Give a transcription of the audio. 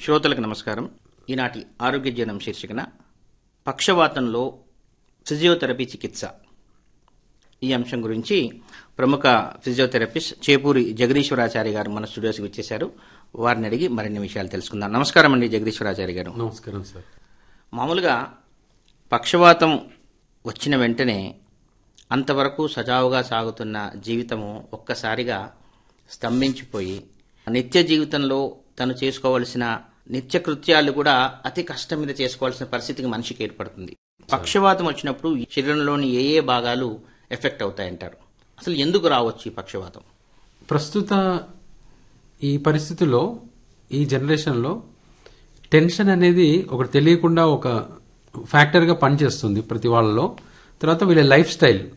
శ్రోతలకు నమస్కారం ఈనాటి ఆరోగ్య జీవనం శీర్షికన పక్షవాతంలో ఫిజియోథెరపీ చికిత్స ఈ అంశం గురించి ప్రముఖ ఫిజియోథెరపిస్ట్ చేపూరి జగదీశ్వరాచారి గారు మన స్టూడియోస్కి వచ్చేశారు వారిని అడిగి మరిన్ని విషయాలు తెలుసుకుందాం నమస్కారం అండి జగదీశ్వరాచారి గారు నమస్కారం సార్ మామూలుగా పక్షవాతం వచ్చిన వెంటనే అంతవరకు సజావుగా సాగుతున్న జీవితము ఒక్కసారిగా స్తంభించిపోయి నిత్య జీవితంలో తను చేసుకోవలసిన నిత్య కృత్యాలు కూడా అతి కష్టం మీద చేసుకోవాల్సిన పరిస్థితికి మనిషికి ఏర్పడుతుంది పక్షవాతం వచ్చినప్పుడు ఈ శరీరంలోని ఏ ఏ భాగాలు ఎఫెక్ట్ అవుతాయంటారు అసలు ఎందుకు రావచ్చు ఈ పక్షవాతం ప్రస్తుత ఈ పరిస్థితిలో ఈ జనరేషన్లో టెన్షన్ అనేది ఒకటి తెలియకుండా ఒక ఫ్యాక్టర్గా పనిచేస్తుంది ప్రతి వాళ్ళలో తర్వాత వీళ్ళ లైఫ్ స్టైల్